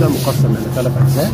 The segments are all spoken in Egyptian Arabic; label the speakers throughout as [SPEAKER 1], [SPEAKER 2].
[SPEAKER 1] مقسم الى ثلاث اجزاء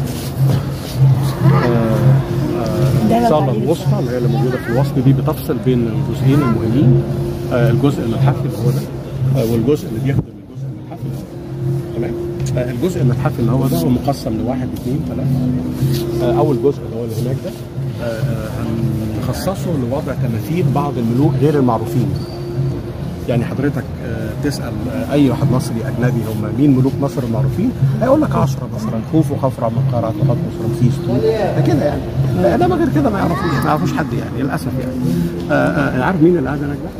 [SPEAKER 1] الصاله الوسطى اللي هي اللي موجوده في الوسط دي بتفصل بين الجزئين المهمين آه، الجزء المتحفي اللي هو ده آه، والجزء اللي بيخدم الجزء المتحفي ده تمام آه، الجزء المتحفي اللي هو ده هو مقسم لواحد اثنين ثلاثه آه، اول جزء اللي هو اللي هناك ده آه، آه، هنخصصه لوضع تماثيل بعض الملوك غير المعروفين يعني حضرتك آه، تسال آه، اي واحد مصري اجنبي هم مين ملوك مصر المعروفين هيقول لك 10 مثلا خوفو خفرع منقرع تحتمس رمسيس طول ده كده يعني آه، انما غير كده ما يعرفوش ما يعرفوش حد يعني للاسف يعني آه، آه، عارف مين اللي قاعد هناك ده؟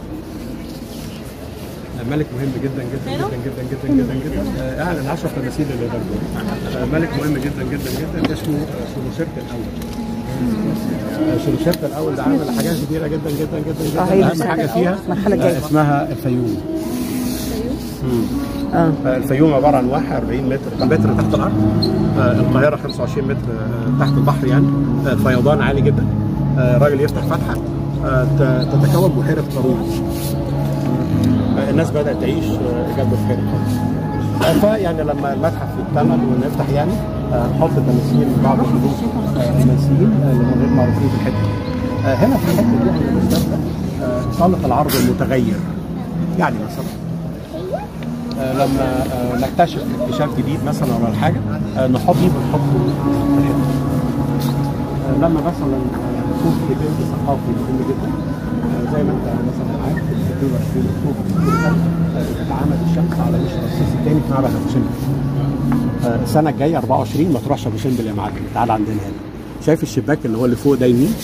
[SPEAKER 1] ملك مهم جدا جدا جدا جدا جدا جدا جدا آه، يعني العشر تماثيل اللي ده دول. آه، ملك مهم جدا جدا جدا اسمه آه، سلوسرت الاول آه، سلوسرت الاول ده عامل حاجات كتيره جدا جدا جدا
[SPEAKER 2] آه،
[SPEAKER 1] جدا
[SPEAKER 2] هي
[SPEAKER 1] اهم
[SPEAKER 2] سلوسرت
[SPEAKER 1] حاجه
[SPEAKER 2] الأول،
[SPEAKER 1] فيها
[SPEAKER 2] المرحلة الجاية.
[SPEAKER 1] آه، اسمها الفيوم
[SPEAKER 2] اه
[SPEAKER 1] آه، الفيوم عباره عن 41 متر متر تحت الارض آه، القاهره 25 متر آه، تحت البحر يعني آه، فيضان عالي جدا آه، راجل يفتح فتحه آه، ت- تتكون بحيره قارون آه، الناس بدات تعيش آه، جنب بحيره قارون آه، فيعني لما المتحف يكتمل ونفتح يعني آه، نحط تماثيل بعض الملوك آه، المنسيين آه، اللي هم غير معروفين في الحته دي. آه، هنا في الحته دي احنا بنستخدم آه، صالة العرض المتغير يعني مثلا آه، لما آه، نكتشف اكتشاف جديد مثلا ولا حاجه آه، نحط دي بنحطه في الحته آه، لما مثلا آه، يكون في ايفنت ثقافي مهم جدا آه، زي ما انت مثلا عارف في 22 اكتوبر كل سنه آه، بتتعامد الشمس على وش رمسيس الثاني في معبد ابو سمبل آه، السنه الجايه 24 ما تروحش ابو سمبل يا معلم تعال عندنا هنا شايف الشباك اللي هو اللي فوق ده يمين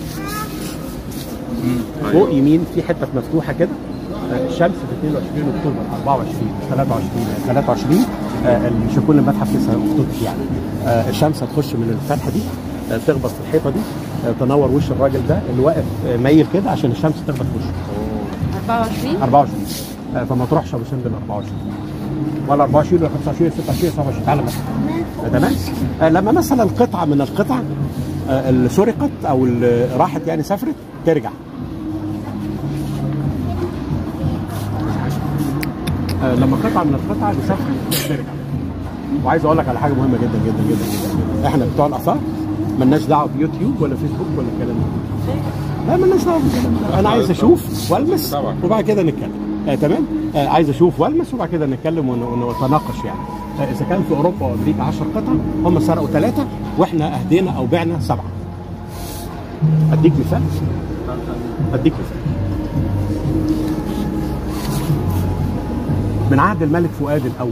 [SPEAKER 1] فوق يمين في حته مفتوحه كده آه، الشمس في 22 اكتوبر 24 مش 23 آه، 23 آه، مش هيكون المتحف لسه اختتم يعني آه، الشمس هتخش من الفتحه دي آه، تخبط في الحيطه دي آه، تنور وش الراجل ده اللي واقف آه، مايل كده عشان الشمس تخبط في وشه
[SPEAKER 3] 24
[SPEAKER 1] 24 آه، فما تروحش ابو سمبل 24 ولا 24 ولا 25 26 27 تعالى مثلا آه، تمام آه، لما مثلا قطعه من القطع آه، اللي سرقت او اللي راحت يعني سافرت ترجع آه، لما قطعه من القطع بسافر ترجع وعايز اقول لك على حاجه مهمه جدا جدا جدا جدا, جداً. احنا بتوع الاثار ملناش دعوه بيوتيوب ولا فيسبوك ولا الكلام ده لا مالناش دعوه بالكلام ده انا عايز اشوف والمس وبعد كده نتكلم آه تمام آه عايز اشوف والمس وبعد كده نتكلم ون- ون- ونتناقش يعني آه اذا كان في اوروبا وامريكا 10 قطع هم سرقوا ثلاثه واحنا اهدينا او بعنا سبعه اديك مثال اديك مثال من عهد الملك فؤاد الاول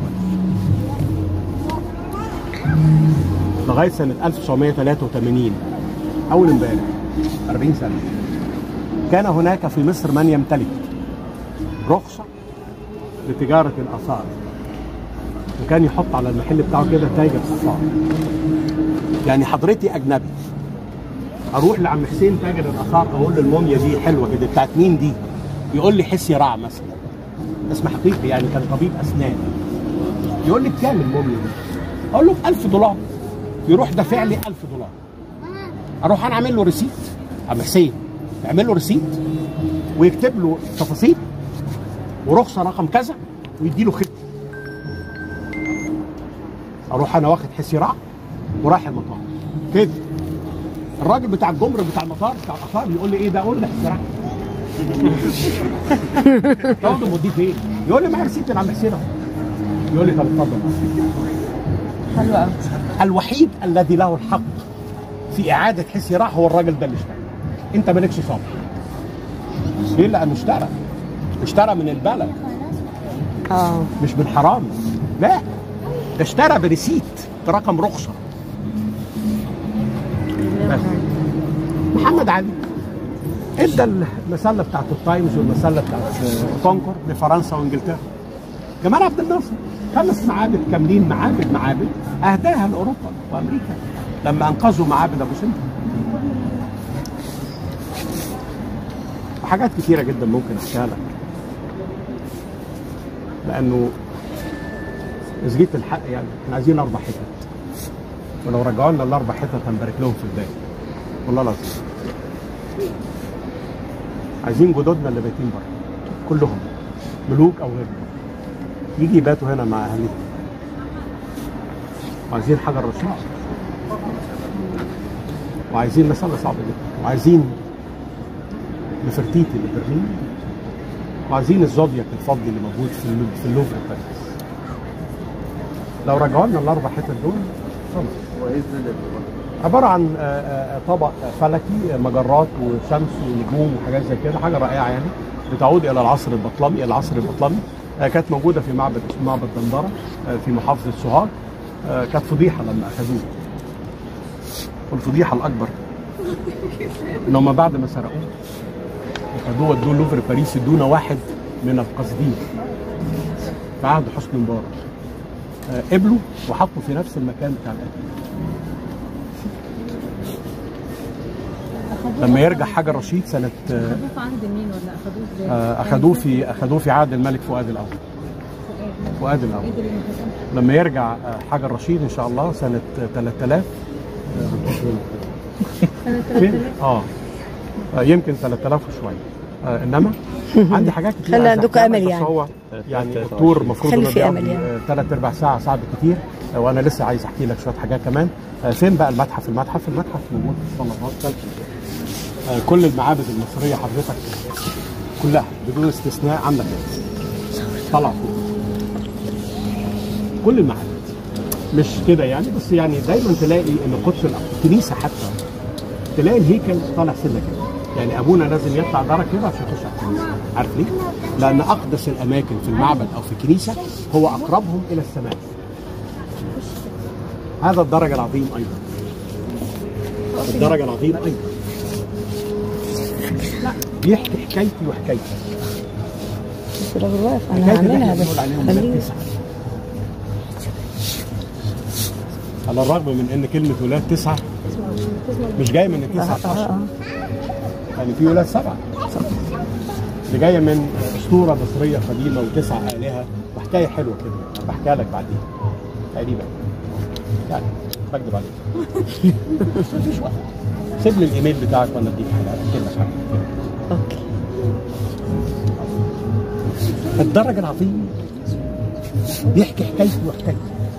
[SPEAKER 1] لغايه سنه 1983 اول امبارح 40 سنه كان هناك في مصر من يمتلك رخصه لتجاره الاثار وكان يحط على المحل بتاعه كده تاجر اثار يعني حضرتي اجنبي اروح لعم حسين تاجر الاثار اقول له الموميا دي حلوه كده بتاعت مين دي؟ يقول لي حسي رع مثلا اسم حقيقي يعني كان طبيب اسنان يقول لي بكام الموميا دي؟ اقول له ب 1000 دولار يروح دافع لي 1000 دولار اروح انا اعمل له ريسيت عم حسين يعمل له ريسيت ويكتب له تفاصيل ورخصه رقم كذا ويدي له ختم اروح انا واخد حسي رع ورايح المطار كده الراجل بتاع الجمرك بتاع المطار بتاع الاثار يقول لي ايه ده اقول له حسي رع تاخده موديه فين؟ يقول لي معايا ريسيت من عم حسين اهو يقول لي طب اتفضل
[SPEAKER 3] حلو قوي
[SPEAKER 1] الوحيد الذي له الحق في اعاده حسي راح هو الراجل ده اللي اشترى انت مالكش صبر ليه لانه اشترى اشترى من البلد
[SPEAKER 2] اه
[SPEAKER 1] مش من حرام لا ده اشترى بريسيت برقم رخصه بس. محمد علي ادى المسله بتاعت التايمز والمسله بتاعت كونكور لفرنسا وانجلترا جمال عبد الناصر خمس معابد كاملين معابد معابد اهداها لاوروبا وامريكا لما انقذوا معابد ابو سمبل وحاجات كتيره جدا ممكن احكيها لك لانه اذا جيت الحق يعني احنا عايزين اربع حتت ولو رجعوا لنا الاربع حتت هنبارك لهم في الباقي والله العظيم عايزين جدودنا اللي بايتين بره كلهم ملوك او غير ملوك يجي يباتوا هنا مع اهاليهم وعايزين حجر رشيد وعايزين مسألة صعبة جدا وعايزين نفرتيتي اللي برلين وعايزين الزودياك الفضي اللي موجود في اللو- في اللوفر باريس لو رجعوا لنا الاربع حتت دول خلاص عباره عن آه، آه، طبق فلكي آه، مجرات وشمس ونجوم وحاجات زي كده حاجه رائعه يعني بتعود الى العصر البطلمي الى العصر البطلمي آه، كانت موجوده في معبد اسمه معبد دندره آه، في محافظه سوهاج آه، كانت فضيحه لما اخذوه والفضيحه الاكبر ان هم بعد ما سرقوه خدوه ودوه لوفر باريس دون واحد من القاصدين في عهد حسني مبارك آه، قبلوا وحطوا في نفس المكان بتاع القتل لما يرجع حجر رشيد سنه آه،
[SPEAKER 3] اخدوه في عهد مين ولا اخدوه ازاي؟
[SPEAKER 1] آه، اخذوه في اخذوه في عهد الملك فؤاد الاول فؤاد الاول
[SPEAKER 3] قدر ينتقم.
[SPEAKER 1] لما يرجع آه، حجر رشيد ان شاء الله سنه آه، 3000 فين؟ اه آه، يمكن 3000 وشويه آه انما عندي حاجات كتير
[SPEAKER 2] خلي
[SPEAKER 1] عايز
[SPEAKER 2] عندكم
[SPEAKER 1] أحكيها
[SPEAKER 2] أمل
[SPEAKER 1] بس
[SPEAKER 2] يعني.
[SPEAKER 1] هو يعني الدور المفروض
[SPEAKER 2] خلي
[SPEAKER 1] انه
[SPEAKER 2] في أمل يعني.
[SPEAKER 1] ثلاث ارباع ساعه ساعه بالكتير آه، وانا لسه عايز احكي لك شويه حاجات كمان آه، فين بقى المتحف المتحف المتحف موجود في الصلاه آه، كل المعابد المصريه حضرتك كلها بدون استثناء عامله كده طلع فوق كل المعابد مش كده يعني بس يعني دايما تلاقي ان قدس الأقداس- الكنيسه حتى تلاقي الهيكل طالع سنه كده يعني ابونا لازم يطلع درجه كده عشان يخش على الكنيسه عارف ليه؟ لان اقدس الاماكن في المعبد او في الكنيسه هو اقربهم الى السماء هذا الدرجه العظيم ايضا الدرجه العظيم ايضا بيحكي حكايتي وحكايتك
[SPEAKER 2] بس الراجل واقف انا
[SPEAKER 1] حكايه اللي
[SPEAKER 2] هعملها
[SPEAKER 1] احنا
[SPEAKER 2] بس
[SPEAKER 1] بنقول عليهم ولاد
[SPEAKER 2] خليه
[SPEAKER 1] تسعه على الرغم من ان كلمه ولاد تسعه مش جايه من التسعه
[SPEAKER 2] آه،
[SPEAKER 1] عشر
[SPEAKER 2] آه.
[SPEAKER 1] يعني في ولاد سبعه اللي جايه من اسطوره مصريه قديمه وتسع الهه وحكايه حلوه كده أنا بحكيها لك بعدين تقريبا يعني بكذب عليك بس مفيش وقت سيب لي الايميل بتاعك وانا اديك حلقه احكي لك عنها.
[SPEAKER 2] اوكي
[SPEAKER 1] الدرج العظيم بيحكي حكايته وحكايته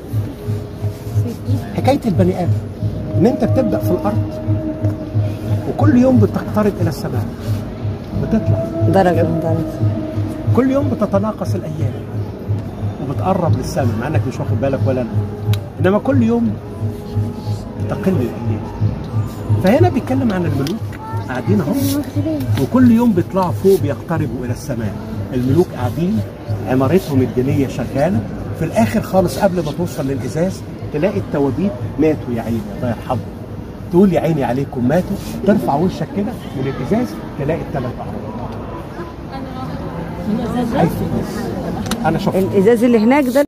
[SPEAKER 1] حكايه البني ادم ان انت بتبدا في الارض وكل يوم بتقترب الى السماء بتطلع
[SPEAKER 2] درجة من درجة
[SPEAKER 1] كل يوم بتتناقص الايام وبتقرب للسماء مع انك مش واخد بالك ولا انا انما كل يوم تقل الايام فهنا بيتكلم عن الملوك قاعدين اهو وكل يوم بيطلعوا فوق بيقتربوا الى السماء الملوك قاعدين عمارتهم الدينيه شغاله في الاخر خالص قبل ما توصل للازاز تلاقي التوابيت ماتوا يا عيني الله يرحمهم تقول يا عيني عليكم ماتوا ترفع وشك كده من الازاز تلاقي الثلاث اعراض انا شفت
[SPEAKER 2] الازاز اللي هناك ده